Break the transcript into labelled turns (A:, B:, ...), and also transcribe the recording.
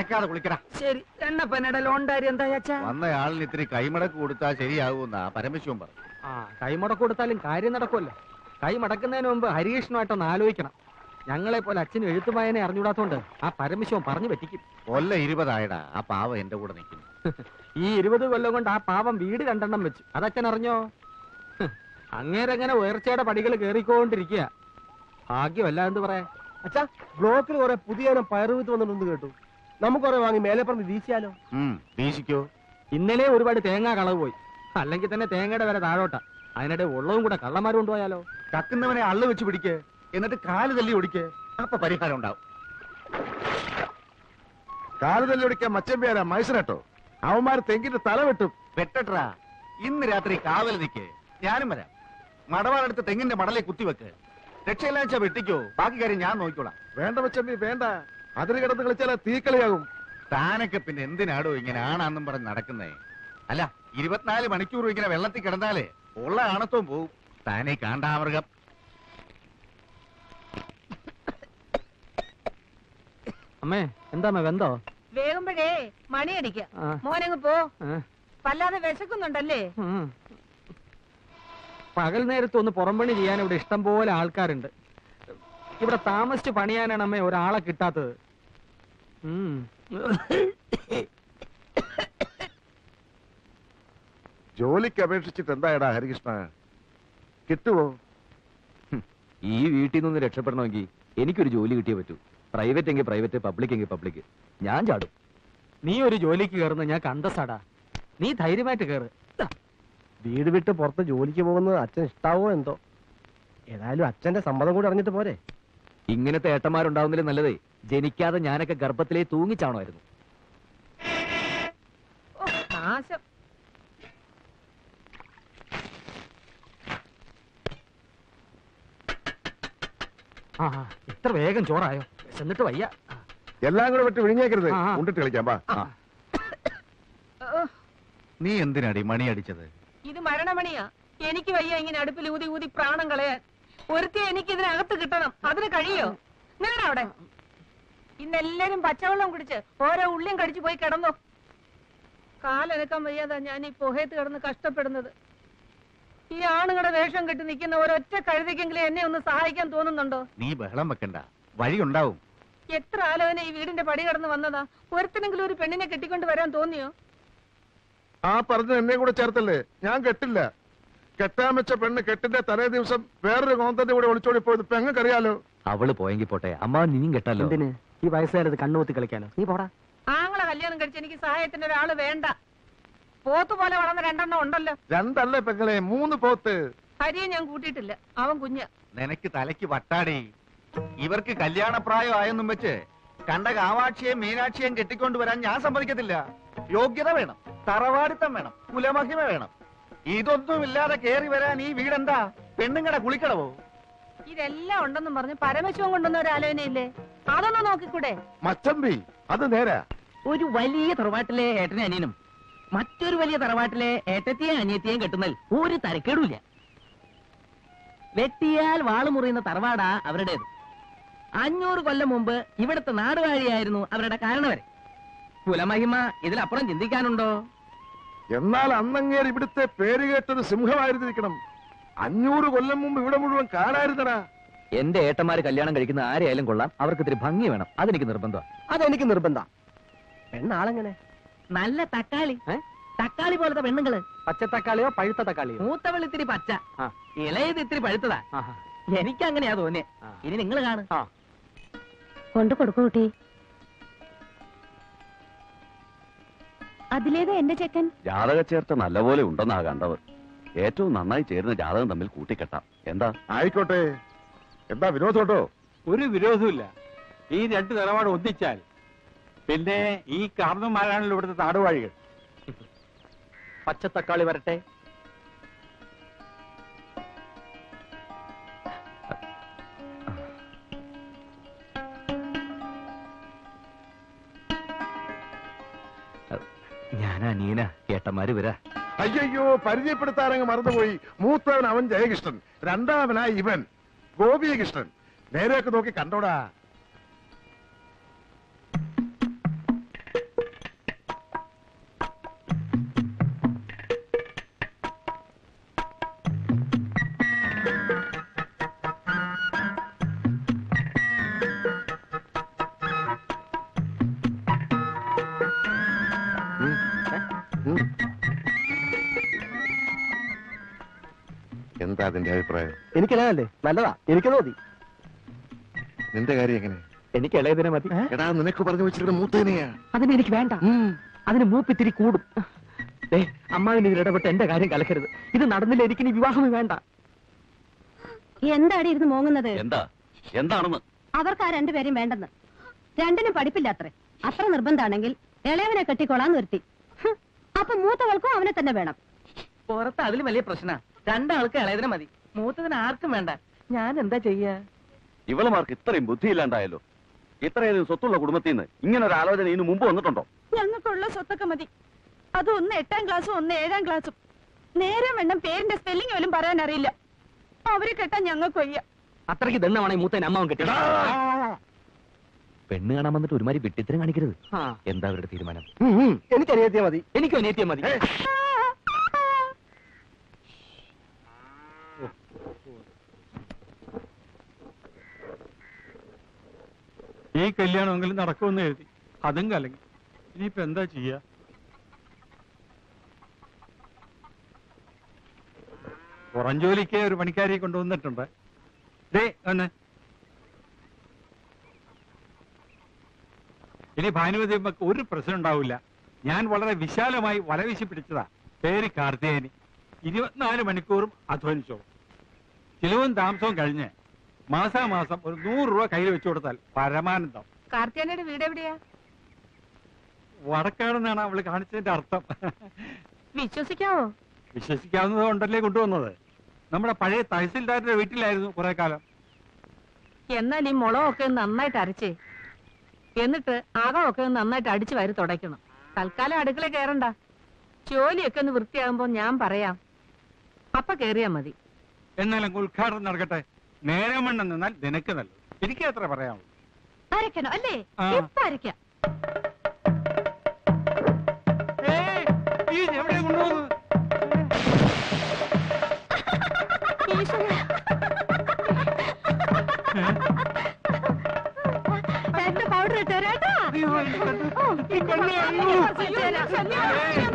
A: നടക്കാതെ കുളിക്കടാ
B: ശരി എണ്ണപ്പനയുടെ ലോൺ കാര്യം എന്താ അച്ഛാ
A: വന്നയാളിന് ഇത്തിരി കൈമടക്ക് കൊടുത്താൽ ശരിയാകുമെന്നാ പരമശിവൻ പറഞ്ഞു
C: ആ കൈമുടക്ക് കൊടുത്താലും കാര്യം നടക്കുമല്ലോ കൈ മടക്കുന്നതിന് മുമ്പ് ഹരികൃഷ്ണമായിട്ടൊന്ന് ആലോചിക്കണം ഞങ്ങളെ പോലെ അച്ഛന് എഴുത്തുമായനെ അറിഞ്ഞൂടാത്തോണ്ട് ആ പരമശിവൻ പറഞ്ഞു പറ്റിക്കും
A: കൊല്ല ഇരുപതായടാ ആ പാവ എന്റെ കൂടെ നിൽക്കുന്നു
C: ഈ ഇരുപത് കൊല്ലം കൊണ്ട് ആ പാവം വീട് രണ്ടെണ്ണം വെച്ചു അതച്ഛൻ അറിഞ്ഞോ ഹ്, അങ്ങേരങ്ങനെ ഉയർച്ചയുടെ പടികൾ കേറിക്കൊണ്ടിരിക്കുക ഭാഗ്യമല്ല എന്ന് പറയാ
D: അച്ഛാ ബ്ലോക്കിൽ കുറെ പുതിയ ഇനം പയറുവിത്ത് വന്നിട്ടുണ്ട് കേട്ടു നമുക്ക് കുറെ വാങ്ങി മേലെ പറഞ്ഞ് വീശിയാലോ
A: ഉം വീശിക്കോ
C: ഇന്നലെ ഒരുപാട് തേങ്ങ കളവ് പോയി അല്ലെങ്കിൽ തന്നെ തേങ്ങയുടെ വില താഴോട്ടാ അതിനിടെ ഉള്ളതും കൂടെ കള്ളന്മാർ കൊണ്ടുപോയാലോ
A: കക്കുന്നവനെ അള്ളു വെച്ച് പിടിക്ക് എന്നിട്ട് കാല് തല്ലി ഒടിക്ക് അപ്പൊ പരിഹാരം ഉണ്ടാവും
E: കാല് തല്ലി ഒടിക്കാൻ മച്ചമ്പേരാ മൈസനട്ടോ അവന്മാർ തെങ്കിന്റെ തല വെട്ടും
A: വെട്ടട്രാ ഇന്ന് രാത്രി കാവൽ നിൽക്ക് ഞാനും വരാം മടവാളെടുത്ത് തെങ്ങിന്റെ മടലെ കുത്തിവെക്ക് രക്ഷയില്ലാച്ച വെട്ടിക്കോ ബാക്കി കാര്യം ഞാൻ നോക്കിക്കോളാം
E: വേണ്ട മച്ചമ്പി വേണ്ട അതിന് കിടന്ന് കളിച്ചാൽ തീക്കളിയാകും
A: താനൊക്കെ പിന്നെ എന്തിനാടോ ഇങ്ങനെ ആണാന്നും പറഞ്ഞ് നടക്കുന്നേ അല്ല ഇരുപത്തിനാല് മണിക്കൂർ ഇങ്ങനെ വെള്ളത്തിൽ കിടന്നാലേ ഉള്ള ആണത്വം പോവും താനേ കാണ്ടാമൃഗം
C: അമ്മേ എന്താ അമ്മേ വെന്തോ
B: വേകുമ്പോഴേ മണിയടിക്ക
C: ആ,
B: മോനങ്ങ് പോ
C: ആ,
B: വല്ലാതെ വിശക്കുന്നുണ്ടല്ലേ
C: ഉം. പകൽ നേരത്ത് ഒന്ന് പുറംപണി ചെയ്യാൻ ഇവിടെ ഇഷ്ടം പോലെ ആൾക്കാരുണ്ട് ഇവിടെ താമസിച്ച് പണിയാനാണ് അമ്മേ ഒരാളെ കിട്ടാത്തത് ഉം.
E: ജോലിക്ക് അപേക്ഷിച്ചിട്ട് എന്തായടാ ഹരികൃഷ്ണ കിട്ടുവോ
F: ഈ വീട്ടിൽ നിന്ന് രക്ഷപ്പെടണമെങ്കിൽ എനിക്കൊരു ജോലി കിട്ടിയേ പറ്റൂ പ്രൈവറ്റ് എങ്കിൽ പ്രൈവറ്റ് പബ്ലിക് എങ്കിൽ പബ്ലിക് ഞാൻ ചാടും
C: നീ ഒരു ജോലിക്ക് കയറുന്ന ഞാൻ കണ്ടസാടാ നീ ധൈര്യമായിട്ട് കയറ്
D: വീട് വിട്ട് പുറത്ത് ജോലിക്ക് പോകുന്നത് അച്ഛൻ ഇഷ്ടാവോ എന്തോ ഏതായാലും അച്ഛന്റെ സമ്മതം കൂടി അറിഞ്ഞിട്ട് പോരെ
F: ഇങ്ങനത്തെ ഏട്ടന്മാരുണ്ടാവുന്നതിലും നല്ലതേ ജനിക്കാതെ ഞാനൊക്കെ ഗർഭത്തിലേ തൂങ്ങിച്ചാണമായിരുന്നു
B: ഓ, നാശം
C: ആ ആ, ഇത്ര വേഗം ചോറായോ എന്നിട്ട് വയ്യ ആ,
E: എല്ലാം കൂടെ വെട്ടി വിഴിഞ്ഞേക്കരുത്
C: ആ, ആ.
E: ഉണ്ടിട്ട് കളിക്കാം വാ
C: ആ.
B: ഓ,
A: നീ എന്തിനാടി മണി അടിച്ചത്
B: ഇത് മരണമണിയാ എനിക്ക് വയ്യ ഇങ്ങനെ അടുപ്പിൽ ഊതി ഊതി പ്രാണം കളയാൻ ഒരുത്തി എനിക്ക് ഇതിനകത്ത് കിട്ടണം അതിന് കഴിയോ നിങ്ങളുടെ അവിടെ ഇന്നെല്ലാരും പച്ചവെള്ളം കുടിച്ച് ഓരോ ഉള്ളിയും കടിച്ചു പോയി കിടന്നോ കാലനക്കാൻ വയ്യാതാ ഞാൻ ഈ പുഹയത്ത് കിടന്ന് കഷ്ടപ്പെടുന്നത് ഈ ആണുങ്ങളുടെ വേഷം കെട്ടി നിൽക്കുന്ന ഒരൊറ്റ കഴുതിക്കെങ്കിലും എന്നെ ഒന്ന് സഹായിക്കാൻ തോന്നുന്നുണ്ടോ
A: നീ ബഹളം വെക്കണ്ട വഴിയുണ്ടാവും
B: എത്ര ആലോചന ഈ വീടിന്റെ പടി കടന്ന് വന്നതാ ഒരുത്തിനെങ്കിലും ഒരു പെണ്ണിനെ കെട്ടിക്കൊണ്ട് വരാൻ തോന്നിയോ
E: ആ പറഞ്ഞ എന്നെ കൂടെ ചേർത്തല്ലേ ഞാൻ കെട്ടില്ല കെട്ടാൻ വെച്ച പെണ്ണ് കെട്ടിന്റെ തലേ ദിവസം വേറൊരു കോന്തന്റെ കൂടെ ഒളിച്ചോടി പോയത് പെങ്ങക്കറിയാലോ
F: അവള് പോയെങ്കിൽ പോട്ടെ അമ്മ നീയും കെട്ടല്ലോ
C: എന്തിന് ഈ വയസ്സുകാരത് കണ്ണുകൂത്തി കളിക്കാനോ നീ പോടാ
B: ആങ്ങളെ കല്യാണം കഴിച്ച് എനിക്ക് സഹായത്തിന് ഒരാള് വേണ്ട പോത്ത് പോലെ വളർന്ന രണ്ടെണ്ണം ഉണ്ടല്ലോ
E: രണ്ടല്ലേ പെങ്ങളെ മൂന്ന് പോത്ത്
B: ഹരിയെ ഞാൻ കൂട്ടിയിട്ടില്ല അവൻ കുഞ്ഞ
A: നിനക്ക് തലയ്ക്ക് വട്ടാടി ഇവർക്ക് കല്യാണപ്രായം ആയെന്നും വെച്ച് കണ്ട കാവാക്ഷിയെയും മീനാക്ഷിയെയും കെട്ടിക്കൊണ്ട് വരാൻ ഞാൻ സമ്മതിക്കത്തില്ല യോഗ്യത വേണം തറവാടിത്തം വേണം കുലമഹിമ വേണം ഇതൊന്നും ഇല്ലാതെ കേറി വരാൻ ഈ വീടെന്താ പെണ്ണുങ്ങടെ കുളിക്കടവോ
B: ഇതെല്ലാം ഉണ്ടെന്നും പറഞ്ഞ് പരമശിവൻ കൊണ്ടുവന്ന ഒരു ആലോചനയില്ലേ അതൊന്ന് നോക്കിക്കൂടെ
E: മച്ചമ്പി അത് നേരാ
G: ഒരു വലിയ തറവാട്ടിലെ ഏട്ടനെ അനിയനും മറ്റൊരു വലിയ തറവാട്ടിലെ ഏട്ടത്തെയും അനിയത്തെയും കെട്ടുന്നതിൽ ഒരു തരക്കേടുമില്ല വെട്ടിയാൽ വാള് മുറിയുന്ന തറവാടാ അവരുടേത് അഞ്ഞൂറ് കൊല്ലം മുമ്പ് ഇവിടുത്തെ നാടുവാഴിയായിരുന്നു അവരുടെ കാരണവരെ കുലമഹിമ ഇതിലപ്പുറം ചിന്തിക്കാനുണ്ടോ
E: എന്നാൽ അന്നങ്ങേർ ഇവിടുത്തെ പേര് കേട്ടൊരു സിംഹമായിരുന്നിരിക്കണം അഞ്ഞൂറ് കൊല്ലം മുമ്പ് ഇവിടെ മുഴുവൻ കാണായിരുന്നടാ
F: എന്റെ ഏട്ടന്മാര് കല്യാണം കഴിക്കുന്ന ആരെയായാലും കൊള്ളാം അവർക്ക് ഇത്തിരി ഭംഗി വേണം അതെനിക്ക് നിർബന്ധമാണ്
D: അതെനിക്ക് നിർബന്ധ പെണ്ണാളെങ്ങനെ
G: നല്ല തക്കാളി
C: ഏ?
G: തക്കാളി പോലത്തെ പെണ്ണുങ്ങള്
C: പച്ചത്തക്കാളിയോ പഴുത്ത തക്കാളിയോ
G: മൂത്തവൾ ഇത്തിരി പച്ച
C: ആ.
G: ഇളയത് ഇത്തിരി പഴുത്തതാ
C: ആഹാ.
G: എനിക്ക് അങ്ങനെയാ തോന്നിയേ
C: ആ.
G: ഇനി നിങ്ങൾ കാണും
C: ആ
H: കൊണ്ടു കൊടുക്കൂ കുട്ടി അതിലേതാ എന്റെ ചെക്കൻ
F: ജാതക ചേർത്ത നല്ലപോലെ ഉണ്ടെന്നാ കണ്ടവർ ഏറ്റവും നന്നായി ചേരുന്ന ജാതകം തമ്മിൽ കൂട്ടിക്കെട്ടാം എന്താ
E: ആയിക്കോട്ടെ എന്താ വിനോദോട്ടോ
I: ഒരു വിരോധമില്ല ഈ രണ്ട് നിലപാട് ഒന്നിച്ചാൽ പിന്നെ ഈ കാർന്നന്മാരാണല്ലോ ഇവിടുത്തെ നാടുവാഴികൾ
C: പച്ചത്തക്കാളി വരട്ടെ
F: ഞാനാ നീന ഏട്ടന്മാര് വരാ
E: അയ്യോ പരിചയപ്പെടുത്താനങ്ങ് മറന്നുപോയി മൂത്തവൻ അവൻ ജയകൃഷ്ണൻ രണ്ടാമനായി ഇവൻ ഗോപികൃഷ്ണൻ നേരെയൊക്കെ നോക്കി കണ്ടോടാ എന്താ അതിന്റെ അഭിപ്രായം
D: എനിക്കല്ലേ നല്ലതാ എനിക്കത് മതി
E: നിന്റെ കാര്യം എങ്ങനെ
C: എനിക്ക് ഇളയതിനെ മതി
E: എടാ നിനക്ക് പറഞ്ഞു വെച്ചിരിക്കുന്ന മൂത്തേനെയാ
C: അതിന് എനിക്ക് വേണ്ട അതിന് മൂപ്പിത്തിരി കൂടും ദേ അമ്മാവിന് ഇതിൽ ഇടപെട്ട് എന്റെ കാര്യം കലക്കരുത് ഇത് നടന്നില്ല എനിക്ക് ഇനി വിവാഹമേ വേണ്ട
H: എന്താടി ഇരുന്ന് മോങ്ങുന്നത്
F: എന്താ എന്താണെന്ന്
H: അവർക്ക് ആ രണ്ടുപേരെയും വേണ്ടെന്ന് രണ്ടിനും പഠിപ്പില്ല അത്രേ അത്ര നിർബന്ധാണെങ്കിൽ ഇളയവനെ കെട്ടിക്കോളാന്ന് വരുത്തി ഹ്, അപ്പൊ മൂത്തവൾക്കും അവനെ തന്നെ വേണം
G: പുറത്ത് അതിലും വലിയ പ്രശ്ന രണ്ടാൾക്ക് ഇളയതിനെ മതി മൂത്തതിന് ആർക്കും വേണ്ട ഞാൻ എന്താ ചെയ്യാ
F: ഇവളുമാർക്ക് ഇത്രയും ബുദ്ധിയില്ലാണ്ടായല്ലോ ഇത്രയധികം സ്വത്തുള്ള കുടുംബത്തിൽ നിന്ന് ഇങ്ങനെ ഒരു ആലോചന ഇതിനു മുമ്പ് വന്നിട്ടുണ്ടോ
B: ഞങ്ങൾക്കുള്ള സ്വത്തൊക്കെ മതി അത് ഒന്ന് എട്ടാം ക്ലാസ്സും ഒന്ന് ഏഴാം ക്ലാസ്സും നേരം വേണം പേരിന്റെ സ്പെല്ലിംഗ് പോലും പറയാൻ അറിയില്ല അവരെ കെട്ടാൻ ഞങ്ങൾക്ക് വയ്യ
C: അത്രയ്ക്ക് ദണ്ണമാണ് ഈ മൂത്തേനെ അമ്മാവൻ കെട്ടി
F: പെണ്ണ് കാണാൻ വന്നിട്ട് ഒരുമാതിരി വിട്ടിത്തരം കാണിക്കരുത്
C: ആ.
F: എന്താ അവരുടെ തീരുമാനം
D: എനിക്ക് അനിയത്തിയാ മതി
C: എനിക്കും അനിയത്തിയെ മതി
I: ഈ കല്യാണമെങ്കിലും നടക്കുമെന്ന് എഴുതി അതും കലങ്ങി ഇനിയിപ്പോ എന്താ ചെയ്യാ പുറം ജോലിക്ക് ഒരു പണിക്കാരിയെ കൊണ്ടുവന്നിട്ടുണ്ട് ദേ ഒന്ന് ഇനി ഭാനുമതി അമ്മക്ക് ഒരു പ്രശ്നം ഉണ്ടാവില്ല ഞാൻ വളരെ വിശാലമായി വലവീശി പിടിച്ചതാ പേര് കാർത്തികേയനി ഇരുപത്തിനാല് മണിക്കൂറും അധ്വാനിച്ചോളും ചിലവും താമസവും കഴിഞ്ഞ് മാസാമാസം ഒരു നൂറ് രൂപ കയ്യിൽ വെച്ചു കൊടുത്താൽ പരമാനന്ദം
B: കാർത്തിയാനയുടെ വീട് എവിടെയാ
I: വടക്കാണെന്നാണ് അവള് കാണിച്ചതിന്റെ അർത്ഥം
B: വിശ്വസിക്കാവോ
I: വിശ്വസിക്കാവുന്നത് കൊണ്ടല്ലേ കൊണ്ടുവന്നത് നമ്മുടെ പഴയ തഹസിൽദാരുടെ വീട്ടിലായിരുന്നു കുറെ കാലം
B: എന്നാൽ ഈ മുളകൊക്കെ ഒന്ന് നന്നായിട്ട് അരച്ചേ എന്നിട്ട് അകമൊക്കെ ഒന്ന് നന്നായിട്ട് അടിച്ചു വാരി തുടയ്ക്കണം തൽക്കാലം അടുക്കള കയറണ്ട ജോലിയൊക്കെ ഒന്ന് വൃത്തിയാകുമ്പോ ഞാൻ പറയാം അപ്പ കേറിയാ മതി
I: എന്നാലും ഉദ്ഘാടനം നടക്കട്ടെ നേരം വണ്ണം നിന്നാൽ നിനക്ക് നല്ലത് എനിക്ക് അത്ര പറയാനുള്ളൂ
H: അരക്കണോ അല്ലേ
I: ആ.
H: ഇപ്പൊ അരക്കാം
I: ഏയ്, ഈ എവിടെ കൊണ്ടുപോകുന്നത്
H: എന്റെ പൗഡർ ഇട്ടോ
I: അയ്യോ, ഈ കണ്ണ്. ഈ കണ്ണ്.
B: അയ്യോ,